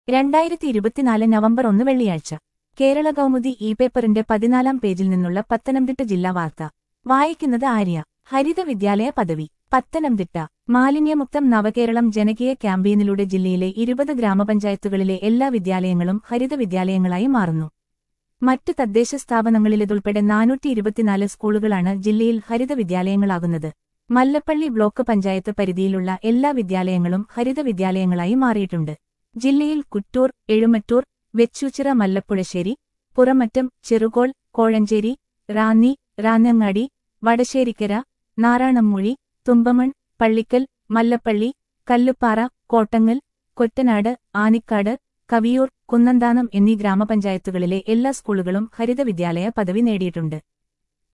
രണ്ടായിരത്തി ഇരുപത്തിനാല് നവംബർ ഒന്ന് വെള്ളിയാഴ്ച കേരള കൗമുദി ഇ പേപ്പറിന്റെ പതിനാലാം പേജിൽ നിന്നുള്ള പത്തനംതിട്ട ജില്ലാ വാർത്ത വായിക്കുന്നത് ആര്യ ഹരിത വിദ്യാലയ പദവി പത്തനംതിട്ട മാലിന്യമുക്തം നവകേരളം ജനകീയ ക്യാമ്പയിനിലൂടെ ജില്ലയിലെ ഇരുപത് ഗ്രാമപഞ്ചായത്തുകളിലെ എല്ലാ വിദ്യാലയങ്ങളും ഹരിത വിദ്യാലയങ്ങളായി മാറുന്നു മറ്റ് തദ്ദേശ സ്ഥാപനങ്ങളിലേതുൾപ്പെടെ നാനൂറ്റി ഇരുപത്തിനാല് സ്കൂളുകളാണ് ജില്ലയിൽ ഹരിത വിദ്യാലയങ്ങളാകുന്നത് മല്ലപ്പള്ളി ബ്ലോക്ക് പഞ്ചായത്ത് പരിധിയിലുള്ള എല്ലാ വിദ്യാലയങ്ങളും ഹരിത വിദ്യാലയങ്ങളായി മാറിയിട്ടുണ്ട് ജില്ലയിൽ കുറ്റൂർ എഴുമറ്റൂർ വെച്ചൂച്ചിറ മല്ലപ്പുഴശ്ശേരി പുറമറ്റം ചെറുകോൾ കോഴഞ്ചേരി റാന്നി റാന്നങ്ങാടി വടശ്ശേരിക്കര നാറാണമ്മൂഴി തുമ്പമൺ പള്ളിക്കൽ മല്ലപ്പള്ളി കല്ലുപ്പാറ കോട്ടങ്ങൽ കൊറ്റനാട് ആനിക്കാട് കവിയൂർ കുന്നന്താനം എന്നീ ഗ്രാമപഞ്ചായത്തുകളിലെ എല്ലാ സ്കൂളുകളും ഹരിത വിദ്യാലയ പദവി നേടിയിട്ടുണ്ട്